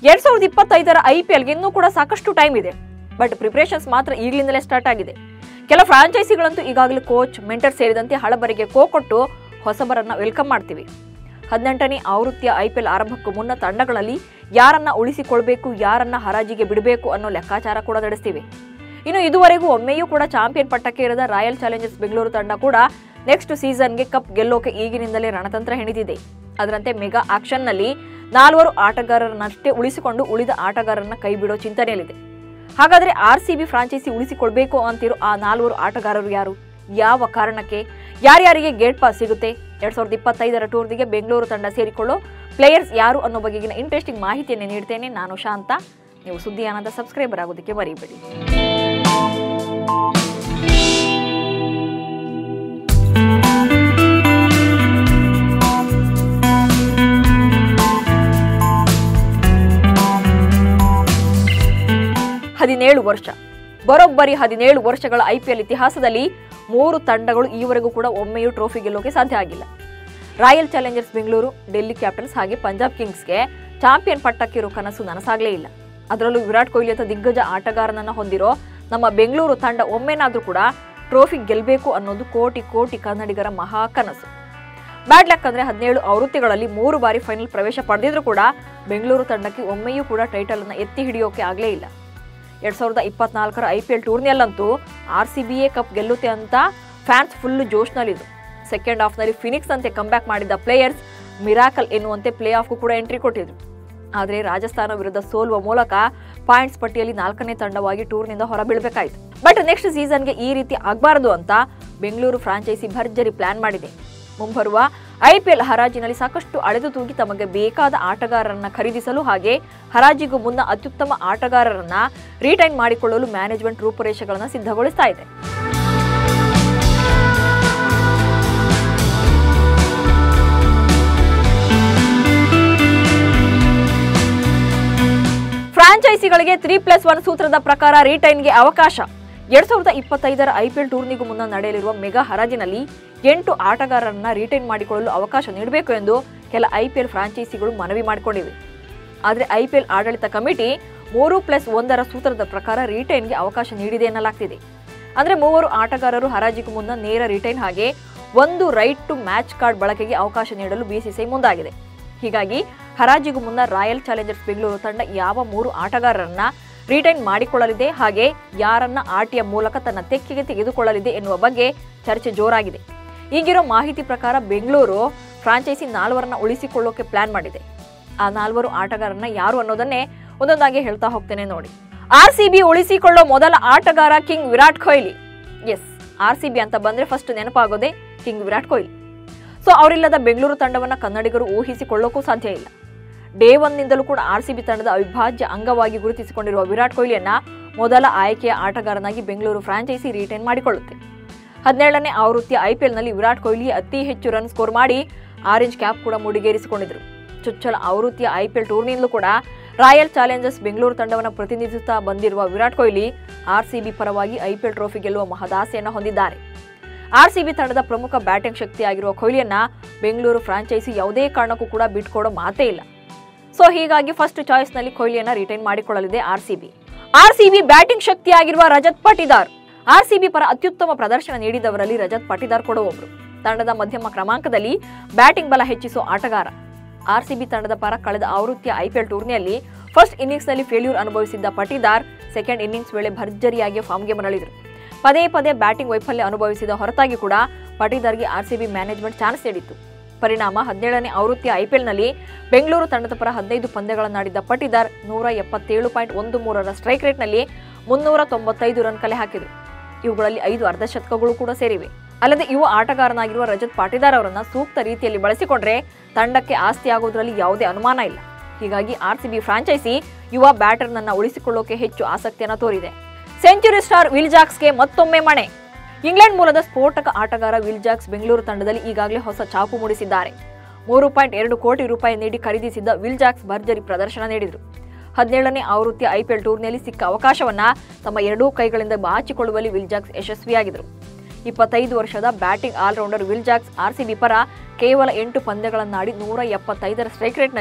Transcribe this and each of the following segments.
ಎರಡ್ ಸಾವಿರದ ಇಪ್ಪತ್ತೈದರ ಐ ಪಿ ಎಲ್ಗೆ ಇನ್ನೂ ಕೂಡ ಸಾಕಷ್ಟು ಟೈಮ್ ಇದೆ ಬಟ್ ಪ್ರಿಪರೇಷನ್ಸ್ ಮಾತ್ರ ಈಗಲಿಂದಲೇ ಸ್ಟಾರ್ಟ್ ಆಗಿದೆ ಕೆಲ ಫ್ರಾಂಚೈಸಿಗಳಂತೂ ಈಗಾಗಲೇ ಕೋಚ್ ಮೆಂಟರ್ ಸೇರಿದಂತೆ ಹಳಬರಿಗೆ ಕೋ ಕೊಟ್ಟು ಹೊಸಬರನ್ನ ವೆಲ್ಕಮ್ ಮಾಡ್ತೀವಿ ಹದಿನೆಂಟನೇ ಆವೃತ್ತಿಯ ಐಪಿಎಲ್ ಆರಂಭಕ್ಕೂ ಮುನ್ನ ತಂಡಗಳಲ್ಲಿ ಯಾರನ್ನ ಉಳಿಸಿಕೊಳ್ಬೇಕು ಯಾರನ್ನ ಹರಾಜಿಗೆ ಬಿಡಬೇಕು ಅನ್ನೋ ಲೆಕ್ಕಾಚಾರ ಕೂಡ ನಡೆಸ್ತೀವಿ ಇನ್ನು ಇದುವರೆಗೂ ಒಮ್ಮೆಯೂ ಕೂಡ ಚಾಂಪಿಯನ್ ಪಟ್ಟಕ್ಕೆ ಇರದ ರಾಯಲ್ ಚಾಲೆಂಜರ್ಸ್ ಬೆಂಗಳೂರು ತಂಡ ಕೂಡ ನೆಕ್ಸ್ಟ್ ಸೀಸನ್ಗೆ ಕಪ್ ಗೆಲ್ಲೋಕೆ ಈಗಿನಿಂದಲೇ ರಣತಂತ್ರ ಹೆಣಿದಿದೆ ಅದರಂತೆ ಮೆಗಾ ಆಕ್ಷನ್ನಲ್ಲಿ ನಾಲ್ವರು ಆಟಗಾರರನ್ನಷ್ಟೇ ಉಳಿಸಿಕೊಂಡು ಉಳಿದ ಆಟಗಾರರನ್ನ ಕೈ ಬಿಡೋ ಚಿಂತನೆಯಲ್ಲಿದೆ ಹಾಗಾದ್ರೆ ಆರ್ ಸಿ ಬಿ ಫ್ರಾಂಚೈಸಿ ಉಳಿಸಿಕೊಳ್ಬೇಕು ಅಂತಿರೋ ಆ ನಾಲ್ವರು ಆಟಗಾರರು ಯಾರು ಯಾವ ಕಾರಣಕ್ಕೆ ಯಾರ್ಯಾರಿಗೆ ಗೇಟ್ ಪಾಸ್ ಸಿಗುತ್ತೆ ಎರಡ್ ಸಾವಿರದ ಇಪ್ಪತ್ತೈದರ ಟೂರ್ನಿಗೆ ಬೆಂಗಳೂರು ತಂಡ ಸೇರಿಕೊಳ್ಳೋ ಪ್ಲೇಯರ್ಸ್ ಯಾರು ಅನ್ನೋ ಬಗೆಗಿನ ಇಂಟ್ರೆಸ್ಟಿಂಗ್ ಮಾಹಿತಿಯನ್ನು ನೀಡ್ತೇನೆ ನಾನು ಶಾಂತ ನೀವು ಸುದ್ದಿಯಾನದ ಸಬ್ಸ್ಕ್ರೈಬರ್ ಆಗೋದಕ್ಕೆ ಮರಿಬೇಡಿ ಹದಿನೇಳು ವರ್ಷ ಬರೋಬ್ಬರಿ ಹದಿನೇಳು ವರ್ಷಗಳ ಐಪಿಎಲ್ ಇತಿಹಾಸದಲ್ಲಿ ಮೂರು ತಂಡಗಳು ಈವರೆಗೂ ಕೂಡ ಒಮ್ಮೆಯೂ ಟ್ರೋಫಿ ಗೆಲ್ಲೋಕೆ ಸಾಧ್ಯ ಆಗಿಲ್ಲ Royal Challengers Bengaluru Delhi Capitals ಹಾಗೆ ಪಂಜಾಬ್ ಕಿಂಗ್ಸ್ಗೆ ಚಾಂಪಿಯನ್ ಪಟ್ಟಕ್ಕಿರೋ ಕನಸು ನನಸಾಗಲೇ ಇಲ್ಲ ಅದರಲ್ಲೂ ವಿರಾಟ್ ಕೊಹ್ಲಿ ಅಂತ ದಿಗ್ಗಜ ಆಟಗಾರನನ್ನ ಹೊಂದಿರೋ ನಮ್ಮ ಬೆಂಗಳೂರು ತಂಡ ಒಮ್ಮೆನಾದ್ರೂ ಕೂಡ ಟ್ರೋಫಿ ಗೆಲ್ಲಬೇಕು ಅನ್ನೋದು ಕೋಟಿ ಕೋಟಿ ಕನ್ನಡಿಗರ ಮಹಾ ಕನಸು ಬ್ಯಾಡ್ ಲಕ್ ಅಂದ್ರೆ ಹದಿನೇಳು ಆವೃತ್ತಿಗಳಲ್ಲಿ ಮೂರು ಬಾರಿ ಫೈನಲ್ ಪ್ರವೇಶ ಪಡೆದಿದ್ರು ಕೂಡ ಬೆಂಗಳೂರು ತಂಡಕ್ಕೆ ಒಮ್ಮೆಯೂ ಕೂಡ ಟೈಟಲ್ ಅನ್ನ ಎತ್ತಿ ಹಿಡಿಯೋಕೆ ಆಗಲೇ ಇಲ್ಲ ಎರಡ್ ಸಾವಿರದ ಇಪ್ಪತ್ನಾಲ್ಕರ ಐ ಪಿ ಎಲ್ ಟೂರ್ನಿಯಲ್ಲಂತೂ ಆರ್ ಸಿ ಬಿ ಎ ಕಪ್ ಗೆಲ್ಲುತ್ತೆ ಅಂತ ಫ್ಯಾನ್ಸ್ ಫುಲ್ ಜೋಶ್ನಲ್ಲಿದ್ರು ಸೆಕೆಂಡ್ ಹಾಫ್ನಲ್ಲಿ ಫಿನಿಕ್ಸ್ ಅಂತೆ ಕಮ್ಬ್ಯಾಕ್ ಮಾಡಿದ ಪ್ಲೇಯರ್ಸ್ ಮಿರಾಕಲ್ ಎನ್ನುವಂತೆ ಪ್ಲೇ ಆಫ್ಗೂ ಕೂಡ ಎಂಟ್ರಿ ಕೊಟ್ಟಿದ್ರು ಆದರೆ ರಾಜಸ್ಥಾನ ವಿರುದ್ಧ ಸೋಲುವ ಮೂಲಕ ಪಾಯಿಂಟ್ಸ್ ಪಟ್ಟಿಯಲ್ಲಿ ನಾಲ್ಕನೇ ತಂಡವಾಗಿ ಟೂರ್ನಿಂದ ಹೊರಬೀಳಬೇಕಾಯಿತು ಬಟ್ ನೆಕ್ಸ್ಟ್ ಸೀಸನ್ಗೆ ಈ ರೀತಿ ಆಗಬಾರದು ಅಂತ ಬೆಂಗಳೂರು ಫ್ರಾಂಚೈಸಿ ಭರ್ಜರಿ ಪ್ಲಾನ್ ಮಾಡಿದೆ ಮುಂಬರುವ ಐಪಿಎಲ್ ಹರಾಜಿನಲ್ಲಿ ಸಾಕಷ್ಟು ಅಳೆದು ತೂಗಿ ತಮಗೆ ಬೇಕಾದ ಆಟಗಾರರನ್ನ ಖರೀದಿಸಲು ಹಾಗೆ ಹರಾಜಿಗೂ ಮುನ್ನ ಅತ್ಯುತ್ತಮ ಆಟಗಾರರನ್ನ ರಿಟೈನ್ ಮಾಡಿಕೊಳ್ಳಲು ಮ್ಯಾನೇಜ್ಮೆಂಟ್ ರೂಪುರೇಷೆಗಳನ್ನು ಸಿದ್ಧಗೊಳಿಸ್ತಾ ಇದೆ ಫ್ರಾಂಚೈಸಿಗಳಿಗೆ ತ್ರೀ ಪ್ಲಸ್ ಒನ್ ಸೂತ್ರದ ಪ್ರಕಾರ ರಿಟೈನ್ಗೆ ಅವಕಾಶ ಎರಡ್ ಸಾವಿರದ ಇಪ್ಪತ್ತೈದರ ಐಪಿಎಲ್ ಟೂರ್ನಿಗೂ ಮುನ್ನ ನಡೆಯಲಿರುವ ಮೆಗಾ ಹರಾಜಿನಲ್ಲಿ ಎಂಟು ಆಟಗಾರರನ್ನ ರಿಟೈನ್ ಮಾಡಿಕೊಳ್ಳಲು ಅವಕಾಶ ನೀಡಬೇಕು ಎಂದು ಕೆಲ ಐಪಿಎಲ್ ಫ್ರಾಂಚೈಸಿಗಳು ಮನವಿ ಮಾಡಿಕೊಂಡಿವೆ ಆದರೆ ಐಪಿಎಲ್ ಆಡಳಿತ ಕಮಿಟಿ ಮೂರು ಪ್ಲಸ್ ಒಂದರ ಸೂತ್ರದ ಪ್ರಕಾರ ರಿಟೈನ್ಗೆ ಅವಕಾಶ ನೀಡಿದೆ ಎನ್ನಲಾಗ್ತಿದೆ ಅಂದ್ರೆ ಮೂವರು ಆಟಗಾರರು ಹರಾಜಿಗೂ ಮುನ್ನ ನೇರ ರಿಟೈನ್ ಹಾಗೆ ಒಂದು ರೈಟ್ ಟು ಮ್ಯಾಚ್ ಕಾರ್ಡ್ ಬಳಕೆಗೆ ಅವಕಾಶ ನೀಡಲು ಬಿಸಿಸಿಐ ಮುಂದಾಗಿದೆ ಹೀಗಾಗಿ ಹರಾಜಿಗೂ ಮುನ್ನ ರಾಯಲ್ ಚಾಲೆಂಜರ್ಸ್ ಬೆಂಗಳೂರು ತಂಡ ಯಾವ ಮೂರು ಆಟಗಾರರನ್ನ ರಿಟೈನ್ ಮಾಡಿಕೊಳ್ಳಲಿದೆ ಹಾಗೆ ಯಾರನ್ನ ಆಟಿಯ ಮೂಲಕ ತನ್ನ ತೆಕ್ಕೆಗೆ ತೆಗೆದುಕೊಳ್ಳಲಿದೆ ಎನ್ನುವ ಬಗ್ಗೆ ಚರ್ಚೆ ಜೋರಾಗಿದೆ ಈಗಿರೋ ಮಾಹಿತಿ ಪ್ರಕಾರ ಬೆಂಗಳೂರು ಫ್ರಾಂಚೈಸಿ ನಾಲ್ವರನ್ನ ಉಳಿಸಿಕೊಳ್ಳೋಕೆ ಪ್ಲಾನ್ ಮಾಡಿದೆ ಆ ನಾಲ್ವರು ಆಟಗಾರರನ್ನ ಯಾರು ಅನ್ನೋದನ್ನೇ ಒಂದೊಂದಾಗಿ ಹೇಳ್ತಾ ಹೋಗ್ತೇನೆ ನೋಡಿ ಆರ್ ಸಿ ಬಿ ಉಳಿಸಿಕೊಳ್ಳೋ ಮೊದಲ ಆಟಗಾರ king Virat Kohli yes R C B ಅಂತ ಬಂದ್ರೆ ಫಸ್ಟ್ ನೆನಪಾಗೋದೇ ಕಿಂಗ್ ವಿರಾಟ್ ಕೊಹ್ಲಿ ಸೊ ಅವರಿಲ್ಲದ ಬೆಂಗಳೂರು ತಂಡವನ್ನ ಕನ್ನಡಿಗರು ಊಹಿಸಿಕೊಳ್ಳೋಕ್ಕೂ ಸಾಧ್ಯ ಇಲ್ಲ ಡೇ ಒನ್ನಿಂದಲೂ ಕೂಡ ಆರ್ ಸಿ ಬಿ ತಂಡದ ಅವಿಭಾಜ್ಯ ಅಂಗವಾಗಿ ಗುರುತಿಸಿಕೊಂಡಿರುವ ವಿರಾಟ್ ಕೊಹ್ಲಿಯನ್ನ ಮೊದಲ ಆಯ್ಕೆಯ ಆಟಗಾರನಾಗಿ ಬೆಂಗಳೂರು ಫ್ರಾಂಚೈಸಿ ರಿಟೈನ್ ಮಾಡಿಕೊಳ್ಳುತ್ತೆ ಹದಿನೇಳನೇ ಆವೃತ್ತಿಯ ಐಪಿಎಲ್ನಲ್ಲಿ ವಿರಾಟ್ ಕೊಹ್ಲಿ ಅತಿ ಹೆಚ್ಚು ರನ್ ಸ್ಕೋರ್ ಮಾಡಿ ಆರೆಂಜ್ ಕ್ಯಾಪ್ ಕೂಡ ಮುಡಿಗೇರಿಸಿಕೊಂಡಿದ್ರು ಚೊಚ್ಚಲ ಆವೃತ್ತಿಯ ಐಪಿಎಲ್ ಟೂರ್ನಿಯಲ್ಲೂ ಕೂಡ ರಾಯಲ್ ಚಾಲೆಂಜರ್ಸ್ ಬೆಂಗಳೂರು ತಂಡವನ್ನು ಪ್ರತಿನಿಧಿಸುತ್ತಾ ಬಂದಿರುವ ವಿರಾಟ್ ಕೊಹ್ಲಿ ಆರ್ಸಿಬಿ ಪರವಾಗಿ ಐಪಿಎಲ್ ಟ್ರೋಫಿ ಗೆಲ್ಲುವ ಮಹದಾಸೆಯನ್ನು ಹೊಂದಿದ್ದಾರೆ ಆರ್ಸಿಬಿ ತಂಡದ ಪ್ರಮುಖ ಬ್ಯಾಟಿಂಗ್ ಶಕ್ತಿಯಾಗಿರುವ ಕೊಹ್ಲಿಯನ್ನ ಬೆಂಗಳೂರು ಫ್ರಾಂಚೈಸಿ ಯಾವುದೇ ಕಾರಣಕ್ಕೂ ಕೂಡ ಬಿಟ್ಕೊಡೋ ಮಾತೇ ಇಲ್ಲ ಸೊ ಹೀಗಾಗಿ ಫಸ್ಟ್ ಚಾಯ್ಸ್ನಲ್ಲಿ ಕೊಹ್ಲಿಯನ್ನ ರಿಟೈನ್ ಮಾಡಿಕೊಳ್ಳಲಿದೆ ಆರ್ಸಿಬಿ ಆರ್ಸಿಬಿ ಬ್ಯಾಟಿಂಗ್ ಶಕ್ತಿಯಾಗಿರುವ ರಜತ್ ಪಾಟಿದಾರ್ ಆರ್ಸಿಬಿ ಪರ ಅತ್ಯುತ್ತಮ ಪ್ರದರ್ಶನ ನೀಡಿದವರಲ್ಲಿ ರಜತ್ ಪಾಟಿದಾರ್ ಕೂಡ ಒಬ್ರು ತಂಡದ ಮಧ್ಯಮ ಕ್ರಮಾಂಕದಲ್ಲಿ ಬ್ಯಾಟಿಂಗ್ ಬಲ ಹೆಚ್ಚಿಸುವ ಆಟಗಾರ ಆರ್ಸಿಬಿ ತಂಡದ ಪರ ಕಳೆದ ಆವೃತ್ತಿಯ ಐಪಿಎಲ್ ಟೂರ್ನಿಯಲ್ಲಿ ಫಸ್ಟ್ ಇನ್ನಿಂಗ್ಸ್ನಲ್ಲಿ ಫೇಲ್ಯೂರ್ ಅನುಭವಿಸಿದ್ದ ಪಟಿದಾರ್ ಸೆಕೆಂಡ್ ಇನ್ನಿಂಗ್ಸ್ ವೇಳೆ ಭರ್ಜರಿಯಾಗಿ ಫಾರ್ಮ್ಗೆ ಮರಳಿದರು ಪದೇ ಪದೇ ಬ್ಯಾಟಿಂಗ್ ವೈಫಲ್ಯ ಅನುಭವಿಸಿದ ಹೊರತಾಗಿ ಕೂಡ ಪಟಿದಾರ್ಗೆ ಆರ್ಸಿಬಿ ಮ್ಯಾನೇಜ್ಮೆಂಟ್ ಚಾನ್ಸ್ ನೀಡಿತ್ತು ಪರಿಣಾಮ ಹದಿನೇಳನೇ ಆವೃತ್ತಿಯ ಐಪಿಎಲ್ನಲ್ಲಿ ಬೆಂಗಳೂರು ತಂಡದ ಪರ ಹದಿನೈದು ಪಂದ್ಯಗಳನ್ನಾಡಿದ್ದ ಪಟಿದಾರ್ ನೂರ ಎಪ್ಪತ್ತೇಳು ಪಾಯಿಂಟ್ ಒಂದು ಮೂರರ ಸ್ಟ್ರೈಕ್ ರೇಟ್ನಲ್ಲಿ ಮುನ್ನೂರ ತೊಂಬತ್ತೈದು ರನ್ ಕಲೆ ಹಾಕಿದರು ಇವುಗಳಲ್ಲಿ ಐದು ಅರ್ಧಶತಕಗಳು ಕೂಡ ಸೇರಿವೆ ಅಲ್ಲದೆ ಯುವ ಆಟಗಾರನಾಗಿರುವ ರಜತ್ ಪಾಟಿದಾರ್ ಅವರನ್ನ ಸೂಕ್ತ ರೀತಿಯಲ್ಲಿ ಬಳಸಿಕೊಂಡ್ರೆ ತಂಡಕ್ಕೆ ಆಸ್ತಿಯಾಗುವುದರಲ್ಲಿ ಯಾವುದೇ ಅನುಮಾನ ಇಲ್ಲ ಹೀಗಾಗಿ ಆರ್ಸಿಬಿ ಫ್ರಾಂಚೈಸಿ ಯುವ ಬ್ಯಾಟರ್ನನ್ನ ಉಳಿಸಿಕೊಳ್ಳೋಕೆ ಹೆಚ್ಚು ಆಸಕ್ತಿಯನ್ನು ತೋರಿದೆ ಸೆಂಚುರಿ ಸ್ಟಾರ್ ವಿಲ್ ಜಾಕ್ಸ್ಗೆ ಮತ್ತೊಮ್ಮೆ ಮಣೆ ಇಂಗ್ಲೆಂಡ್ ಮೂಲದ ಸ್ಫೋಟಕ ಆಟಗಾರ ವಿಲ್ ಜಾಕ್ಸ್ ಬೆಂಗಳೂರು ತಂಡದಲ್ಲಿ ಈಗಾಗಲೇ ಹೊಸ ಚಾಪು ಮೂಡಿಸಿದ್ದಾರೆ ಮೂರು ಪಾಯಿಂಟ್ ಎರಡು ಕೋಟಿ ರೂಪಾಯಿ ನೀಡಿ ಖರೀದಿಸಿದ್ದ ವಿಲ್ ಜಾಕ್ಸ್ ಭರ್ಜರಿ ಪ್ರದರ್ಶನ ನೀಡಿದರು ಹದಿನೇಳನೇ ಆವೃತ್ತಿಯ ಐಪಿಎಲ್ ಟೂರ್ನಿಯಲ್ಲಿ ಸಿಕ್ಕ ಅವಕಾಶವನ್ನ ತಮ್ಮ ಎರಡೂ ಕೈಗಳಿಂದ ಬಾಚಿಕೊಳ್ಳುವಲ್ಲಿ ವಿಲ್ ಜಾಕ್ಸ್ ಯಶಸ್ವಿಯಾಗಿದ್ದರು ಇಪ್ಪತ್ತೈದು ವರ್ಷದ batting allrounder Will Jacks RCB ಪರ ಕೇವಲ ಎಂಟು ಪಂದ್ಯಗಳನ್ನಾಡಿ ನೂರ ಎಪ್ಪತ್ತೈದರ ಸ್ಟ್ರೈಕ್ ರೇಟ್ನಲ್ಲಿ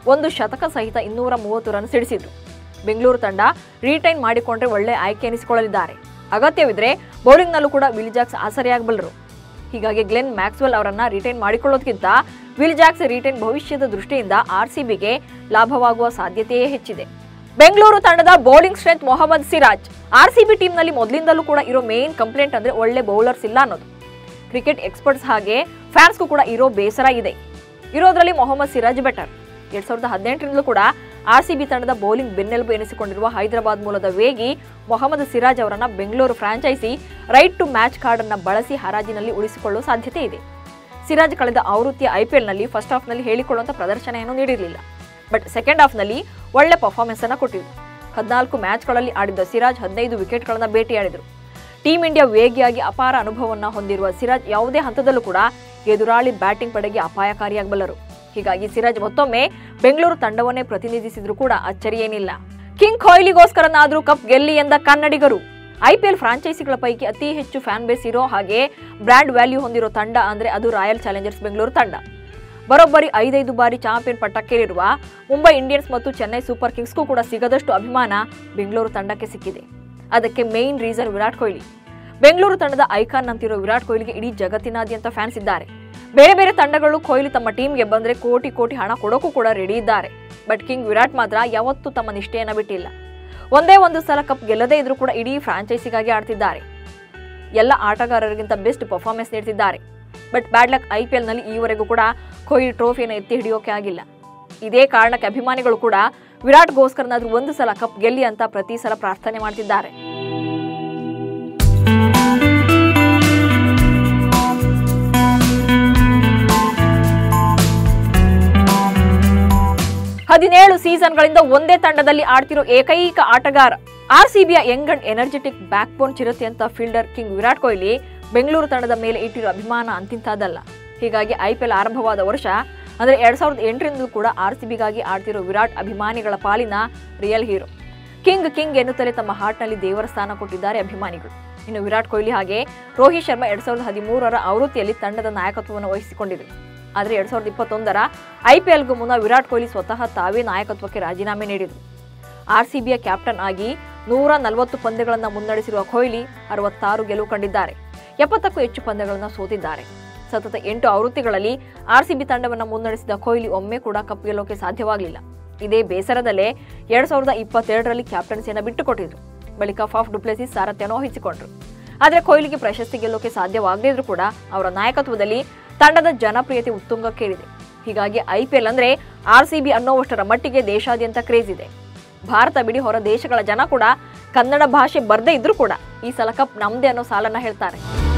ಒಂದು ಶತಕ ಸಹಿತ ಇನ್ನೂರ ಮೂವತ್ತು ರನ್ ಸಿಡಿಸಿದ್ರು ಬೆಂಗಳೂರು ತಂಡ ರಿಟೈನ್ ಮಾಡಿಕೊಂಡ್ರೆ ಒಳ್ಳೆ ಆಯ್ಕೆ ಎನಿಸಿಕೊಳ್ಳಲಿದ್ದಾರೆ ಅಗತ್ಯವಿದ್ರೆ ಬೌಲಿಂಗ್ನಲ್ಲೂ ಕೂಡ ವಿಲ್ ಜಾಕ್ಸ್ ಆಸರೆಯಾಗಬಲ್ಲರು ಹೀಗಾಗಿ ಗ್ಲೆನ್ ಮ್ಯಾಕ್ಸ್ವೆಲ್ ಅವರನ್ನ ರಿಟೈನ್ ಮಾಡಿಕೊಳ್ಳೋದಕ್ಕಿಂತ ವಿಲ್ ಜಾಕ್ಸ್ ರಿಟೈನ್ ಭವಿಷ್ಯದ ದೃಷ್ಟಿಯಿಂದ ಆರ್ಸಿಬಿಗೆ ಲಾಭವಾಗುವ ಸಾಧ್ಯತೆಯೇ ಹೆಚ್ಚಿದೆ ಬೆಂಗಳೂರು ತಂಡದ bowling strength Mohammed Siraj RCB ಟೀಮ್ನಲ್ಲಿ ಮೊದಲಿಂದಲೂ ಕೂಡ ಇರೋ ಮೇನ್ ಕಂಪ್ಲೇಂಟ್ ಅಂದ್ರೆ ಒಳ್ಳೆ ಬೌಲರ್ಸ್ ಇಲ್ಲ ಅನ್ನೋದು ಕ್ರಿಕೆಟ್ ಎಕ್ಸ್ಪರ್ಟ್ಸ್ ಹಾಗೆ ಫ್ಯಾನ್ಸ್ಗೂ ಕೂಡ ಇರೋ ಬೇಸರ ಇದೆ ಇರೋದ್ರಲ್ಲಿ ಮೊಹಮ್ಮದ್ ಸಿರಾಜ್ ಬೆಟರ್ ಎರಡ್ ಸಾವಿರದ ಹದಿನೆಂಟರಿಂದಲೂ ಕೂಡ ಆರ್ಸಿಬಿ ತಂಡದ ಬೌಲಿಂಗ್ ಬೆನ್ನೆಲುಬು ಎನಿಸಿಕೊಂಡಿರುವ ಹೈದರಾಬಾದ್ ಮೂಲದ ವೇಗಿ ಮೊಹಮ್ಮದ್ ಸಿರಾಜ್ ಅವರನ್ನ Bengaluru franchise right to match card ಅನ್ನ ಬಳಸಿ ಹರಾಜಿನಲ್ಲಿ ಉಳಿಸಿಕೊಳ್ಳುವ ಸಾಧ್ಯತೆ ಇದೆ ಸಿರಾಜ್ ಕಳೆದ ಆವೃತ್ತಿಯ ಐಪಿಎಲ್ನಲ್ಲಿ ಫಸ್ಟ್ ಹಾಫ್ನಲ್ಲಿ ಹೇಳಿಕೊಳ್ಳುವಂತ ಪ್ರದರ್ಶನ ಏನೂ ನೀಡಿರಲಿಲ್ಲ ಬಟ್ ಸೆಕೆಂಡ್ ಹಾಫ್ನಲ್ಲಿ ಒಳ್ಳೆ ಪರ್ಫಾರ್ಮೆನ್ಸ್ ಅನ್ನ ಕೊಟ್ಟಿದ್ರು ಹದಿನಾಲ್ಕು ಮ್ಯಾಚ್ಗಳಲ್ಲಿ ಆಡಿದ್ದ ಸಿರಾಜ್ ಹದಿನೈದು ವಿಕೆಟ್ಗಳನ್ನ ಭೇಟಿಯಾಡಿದರು ಟೀಂ ಇಂಡಿಯಾ ವೇಗಿಯಾಗಿ ಅಪಾರ ಅನುಭವವನ್ನು ಹೊಂದಿರುವ ಸಿರಾಜ್ ಯಾವುದೇ ಹಂತದಲ್ಲೂ ಕೂಡ ಎದುರಾಳಿ ಬ್ಯಾಟಿಂಗ್ ಪಡೆಗೆ ಅಪಾಯಕಾರಿಯಾಗಬಲ್ಲರು ಹೀಗಾಗಿ ಸಿರಾಜ್ ಮತ್ತೊಮ್ಮೆ ಬೆಂಗಳೂರು ತಂಡವನ್ನೇ ಪ್ರತಿನಿಧಿಸಿದ್ರು ಕೂಡ ಅಚ್ಚರಿಯೇನಿಲ್ಲ ಕಿಂಗ್ ಕೊಹ್ಲಿಗೋಸ್ಕರನಾದ್ರೂ ಕಪ್ ಗೆಲ್ಲಿ ಎಂದ ಕನ್ನಡಿಗರು ಐಪಿಎಲ್ ಫ್ರಾಂಚೈಸಿಗಳ ಪೈಕಿ ಅತಿ ಹೆಚ್ಚು ಫ್ಯಾನ್ ಬೇಸ್ ಇರೋ ಹಾಗೆ ಬ್ರ್ಯಾಂಡ್ ವ್ಯಾಲ್ಯೂ ಹೊಂದಿರೋ ತಂಡ ಅಂದ್ರೆ ಅದು ರಾಯಲ್ ಚಾಲೆಂಜರ್ಸ್ ಬೆಂಗಳೂರು ತಂಡ ಬರೋಬ್ಬರಿ ಐದೈದು ಬಾರಿ ಚಾಂಪಿಯನ್ ಪಟ್ಟಕ್ಕೇರಿರುವ ಮುಂಬೈ ಇಂಡಿಯನ್ಸ್ ಮತ್ತು ಚೆನ್ನೈ ಸೂಪರ್ ಕಿಂಗ್ಸ್ಗೂ ಕೂಡ ಸಿಗದಷ್ಟು ಅಭಿಮಾನ ಬೆಂಗಳೂರು ತಂಡಕ್ಕೆ ಸಿಕ್ಕಿದೆ ಅದಕ್ಕೆ ಮೇನ್ ರೀಸನ್ ವಿರಾಟ್ ಕೊಹ್ಲಿ ಬೆಂಗಳೂರು ತಂಡದ ಐಕಾನ್ ಅಂತಿರೋ ವಿರಾಟ್ ಕೊಹ್ಲಿಗೆ ಇಡೀ ಜಗತ್ತಿನಾದ್ಯಂತ ಫ್ಯಾನ್ಸ್ ಇದ್ದಾರೆ ಬೇರೆ ಬೇರೆ ತಂಡಗಳು ಕೊಹ್ಲಿ ತಮ್ಮ ಟೀಮ್ಗೆ ಬಂದ್ರೆ ಕೋಟಿ ಕೋಟಿ ಹಣ ಕೊಡೋಕ್ಕೂ ಕೂಡ ರೆಡಿ ಇದ್ದಾರೆ ಬಟ್ ಕಿಂಗ್ ವಿರಾಟ್ ಮಾತ್ರ ಯಾವತ್ತೂ ತಮ್ಮ ನಿಷ್ಠೆಯನ್ನ ಬಿಟ್ಟಿಲ್ಲ ಒಂದೇ ಒಂದು ಸಲ ಕಪ್ ಗೆಲ್ಲದೇ ಇದ್ರೂ ಕೂಡ ಇಡೀ ಫ್ರಾಂಚೈಸಿಗಾಗಿ ಆಡ್ತಿದ್ದಾರೆ ಎಲ್ಲ ಆಟಗಾರರಿಗಿಂತ ಬೆಸ್ಟ್ ಪರ್ಫಾರ್ಮೆನ್ಸ್ ನೀಡ್ತಿದ್ದಾರೆ but bad luck I P ಎಲ್ನಲ್ಲಿ ಈವರೆಗೂ ಕೂಡ ಕೊಹ್ಲಿ ಟ್ರೋಫಿಯನ್ನು ಎತ್ತಿ ಹಿಡಿಯೋಕೆ ಆಗಿಲ್ಲ ಇದೇ ಕಾರಣಕ್ಕೆ ಅಭಿಮಾನಿಗಳು ಕೂಡ ವಿರಾಟ್ಗೋಸ್ಕರನಾದ್ರೂ ಒಂದು ಸಲ ಕಪ್ ಗೆಲ್ಲಿ ಅಂತ ಪ್ರತಿ ಸಲ ಪ್ರಾರ್ಥನೆ ಮಾಡ್ತಿದ್ದಾರೆ ಹದಿನೇಳು ಸೀಸನ್ಗಳಿಂದ ಒಂದೇ ತಂಡದಲ್ಲಿ ಆಡ್ತಿರೋ ಏಕೈಕ ಆಟಗಾರ ಆರ್ಸಿಬಿಯ young and energetic backbone ಚಿರತೆ ಅಂತ ಫೀಲ್ಡರ್ ಕಿಂಗ್ ವಿರಾಟ್ ಕೊಹ್ಲಿ ಬೆಂಗಳೂರು ತಂಡದ ಮೇಲೆ ಇಟ್ಟಿರೋ ಅಭಿಮಾನ ಅಂತಿಂತದಲ್ಲ ಹೀಗಾಗಿ ಐಪಿಎಲ್ ಆರಂಭವಾದ ವರ್ಷ ಅಂದ್ರೆ ಎರಡ್ ಸಾವಿರದ ಎಂಟರಿಂದಲೂ ಕೂಡ ಆರ್ಸಿಬಿಗಾಗಿ ಆಡ್ತಿರೋ ವಿರಾಟ್ ಅಭಿಮಾನಿಗಳ ಪಾಲಿನ ರಿಯಲ್ ಹೀರೋ ಕಿಂಗ್ ಕಿಂಗ್ ಎನ್ನುತ್ತಲೇ ತಮ್ಮ ಹಾರ್ಟ್ನಲ್ಲಿ ದೇವರ ಸ್ಥಾನ ಕೊಟ್ಟಿದ್ದಾರೆ ಅಭಿಮಾನಿಗಳು ಇನ್ನು ವಿರಾಟ್ ಕೊಹ್ಲಿ ಹಾಗೆ ರೋಹಿತ್ ಶರ್ಮಾ ಎರಡ್ ಸಾವಿರದ ಹದಿಮೂರರ ಆವೃತ್ತಿಯಲ್ಲಿ ತಂಡದ ನಾಯಕತ್ವವನ್ನು ವಹಿಸಿಕೊಂಡಿದ್ರು ಆದರೆ ಎರಡ್ ಸಾವಿರದ ಇಪ್ಪತ್ತೊಂದರ ಐಪಿಎಲ್ಗೂ ಮುನ್ನ ವಿರಾಟ್ ಕೊಹ್ಲಿ ಸ್ವತಃ ತಾವೇ ನಾಯಕತ್ವಕ್ಕೆ ರಾಜೀನಾಮೆ ನೀಡಿದರು ಆರ್ಸಿಬಿಯ ಕ್ಯಾಪ್ಟನ್ ಆಗಿ ನೂರ ನಲವತ್ತು ಪಂದ್ಯಗಳನ್ನು ಮುನ್ನಡೆಸಿರುವ ಕೊಹ್ಲಿ ಅರವತ್ತಾರು ಗೆಲುವು ಕಂಡಿದ್ದಾರೆ ಎಪ್ಪತ್ತಕ್ಕೂ ಹೆಚ್ಚು ಪಂದ್ಯಗಳನ್ನು ಸೋತಿದ್ದಾರೆ ಸತತ ಎಂಟು ಆವೃತ್ತಿಗಳಲ್ಲಿ ಆರ್ಸಿಬಿ ತಂಡವನ್ನು ಮುನ್ನಡೆಸಿದ ಕೊಹ್ಲಿ ಒಮ್ಮೆ ಕೂಡ ಕಪ್ ಗೆಲ್ಲೋಕೆ ಸಾಧ್ಯವಾಗಲಿಲ್ಲ ಇದೇ ಬೇಸರದಲ್ಲೇ ಎರಡ್ ಸಾವಿರದ ಇಪ್ಪತ್ತೆರಡರಲ್ಲಿ ಕ್ಯಾಪ್ಟನ್ಸಿಯನ್ನು ಬಿಟ್ಟುಕೊಟ್ಟಿದ್ರು ಬಳಿಕ ಫಾಫ್ ಡುಪ್ಲೆಸಿಸ್ ಸಾರಥ್ಯವನ್ನು ವಹಿಸಿಕೊಂಡ್ರು ಆದರೆ ಕೊಹ್ಲಿಗೆ ಪ್ರಶಸ್ತಿ ಗೆಲ್ಲೋಕೆ ಸಾಧ್ಯವಾಗದೇ ಇದ್ರೂ ಕೂಡ ಅವರ ನಾಯಕತ್ವದಲ್ಲಿ ತಂಡದ ಜನಪ್ರಿಯತೆ ಉತ್ತುಂಗಕ್ಕೇರಿದೆ ಹೀಗಾಗಿ ಐಪಿಎಲ್ ಅಂದ್ರೆ ಆರ್ಸಿಬಿ ಅನ್ನೋವಷ್ಟರ ಮಟ್ಟಿಗೆ ದೇಶಾದ್ಯಂತ ಕ್ರೇಜ್ ಇದೆ ಭಾರತ ಬಿಡಿ ಹೊರ ದೇಶಗಳ ಜನ ಕೂಡ ಕನ್ನಡ ಭಾಷೆ ಬರ್ದೇ ಇದ್ರೂ ಕೂಡ ಈ ಸಲ ಕಪ್ ನಮ್ದೇ ಅನ್ನೋ ಸಾಲನ್ನ ಹೇಳ್ತಾರೆ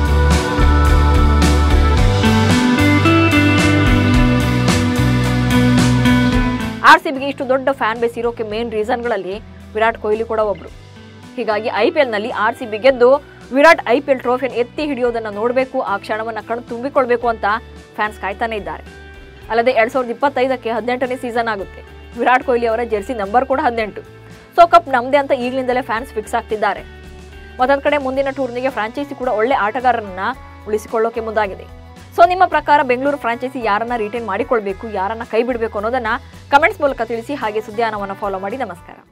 ಆರ್ಸಿಬಿಗೆ ಇಷ್ಟು ದೊಡ್ಡ ಫ್ಯಾನ್ ಬೇಸ್ ಇರೋಕೆ ಮೇನ್ ರೀಸನ್ಗಳಲ್ಲಿ ವಿರಾಟ್ ಕೊಹ್ಲಿ ಕೂಡ ಒಬ್ರು ಹೀಗಾಗಿ ಐಪಿಎಲ್ನಲ್ಲಿ ಆರ್ಸಿಬಿ ಗೆದ್ದು ವಿರಾಟ್ ಐಪಿಎಲ್ ಟ್ರೋಫಿಯನ್ನು ಎತ್ತಿ ಹಿಡಿಯೋದನ್ನ ನೋಡಬೇಕು ಆ ಕ್ಷಣವನ್ನ ಕಣ್ ತುಂಬಿಕೊಳ್ಬೇಕು ಅಂತ ಫ್ಯಾನ್ಸ್ ಕಾಯ್ತಾನೆ ಇದ್ದಾರೆ ಅಲ್ಲದೆ ಎರಡ್ ಸಾವಿರದ ಇಪ್ಪತ್ತೈದಕ್ಕೆ ಹದಿನೆಂಟನೇ ಸೀಸನ್ ಆಗುತ್ತೆ ವಿರಾಟ್ ಕೊಹ್ಲಿ ಅವರ ಜೆರ್ಸಿ ನಂಬರ್ ಕೂಡ ಹದಿನೆಂಟು ಸೊ ಕಪ್ ನಮ್ದೇ ಅಂತ ಈಗಲಿಂದಲೇ ಫ್ಯಾನ್ಸ್ ಫಿಕ್ಸ್ ಆಗ್ತಿದ್ದಾರೆ ಮತ್ತೊಂದ್ ಕಡೆ ಮುಂದಿನ ಟೂರ್ನಿಗೆ ಫ್ರಾಂಚೈಸಿ ಕೂಡ ಒಳ್ಳೆ ಆಟಗಾರರನ್ನ ಉಳಿಸಿಕೊಳ್ಳೋಕೆ ಮುಂದಾಗಿದೆ ಸೊ ನಿಮ್ಮ ಪ್ರಕಾರ ಬೆಂಗಳೂರು ಫ್ರಾಂಚೈಸಿ ಯಾರನ್ನ ರಿಟೈನ್ ಮಾಡಿಕೊಳ್ಬೇಕು ಯಾರನ್ನ ಕೈ ಬಿಡಬೇಕು ಅನ್ನೋದನ್ನ ಕಮೆಂಟ್ಸ್ ಮೂಲಕ ತಿಳಿಸಿ ಹಾಗೆ ಸುದ್ದಿಯಾನವನ್ನು ಫಾಲೋ ಮಾಡಿ ನಮಸ್ಕಾರ